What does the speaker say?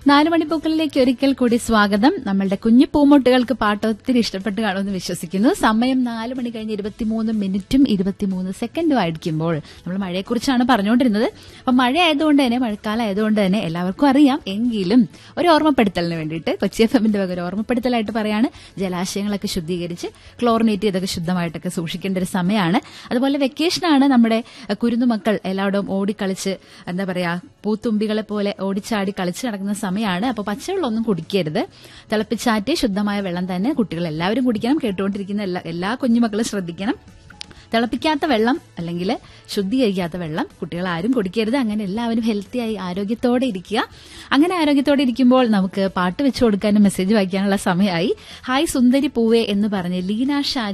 നാല് മണിപ്പൂക്കളിലേക്ക് ഒരിക്കൽ കൂടി സ്വാഗതം നമ്മളുടെ കുഞ്ഞു പൂമൊട്ടുകൾക്ക് പാട്ട് ഒത്തിരി ഇഷ്ടപ്പെട്ട് കാണുമെന്ന് വിശ്വസിക്കുന്നു സമയം നാല് മണി കഴിഞ്ഞ് ഇരുപത്തിമൂന്ന് മിനിറ്റും ഇരുപത്തിമൂന്ന് സെക്കൻഡും ആയിരിക്കുമ്പോൾ നമ്മൾ മഴയെക്കുറിച്ചാണ് പറഞ്ഞുകൊണ്ടിരുന്നത് അപ്പം മഴ ആയതുകൊണ്ട് തന്നെ മഴക്കാലം ആയതുകൊണ്ട് തന്നെ എല്ലാവർക്കും അറിയാം എങ്കിലും ഒരു ഓർമ്മപ്പെടുത്തലിന് വേണ്ടിയിട്ട് കൊച്ചി എഫ് എമ്മിന്റെ വക ഒരു ഓർമ്മപ്പെടുത്തലായിട്ട് പറയാണ് ജലാശയങ്ങളൊക്കെ ശുദ്ധീകരിച്ച് ക്ലോറിനേറ്റ് ചെയ്തൊക്കെ ശുദ്ധമായിട്ടൊക്കെ സൂക്ഷിക്കേണ്ട ഒരു സമയമാണ് അതുപോലെ വെക്കേഷനാണ് നമ്മുടെ അഹ്, കുരുന്നുമക്കൾ എല്ലായിടവും ഓടിക്കളിച്ച് എന്താ പറയാ പൂത്തുമ്പികളെ പോലെ ഓടിച്ചാടി കളിച്ച് നടക്കുന്ന സമയമാണ് അപ്പോൾ പച്ചവെള്ളമൊന്നും കുടിക്കരുത് തിളപ്പിച്ചാറ്റി ശുദ്ധമായ വെള്ളം തന്നെ കുട്ടികൾ എല്ലാവരും കുടിക്കണം കേട്ടുകൊണ്ടിരിക്കുന്ന എല്ലാ എല്ലാ കുഞ്ഞുമക്കളും ശ്രദ്ധിക്കണം തിളപ്പിക്കാത്ത വെള്ളം അല്ലെങ്കിൽ ശുദ്ധീകരിക്കാത്ത വെള്ളം കുട്ടികൾ ആരും കുടിക്കരുത് അങ്ങനെ എല്ലാവരും ഹെൽത്തിയായി ആരോഗ്യത്തോടെ ഇരിക്കുക അങ്ങനെ ആരോഗ്യത്തോടെ ഇരിക്കുമ്പോൾ നമുക്ക് പാട്ട് വെച്ചു കൊടുക്കാനും മെസ്സേജ് വായിക്കാനുള്ള സമയമായി ഹായ് സുന്ദരി പൂവേ എന്ന് പറഞ്ഞ് ലീന ഷാജി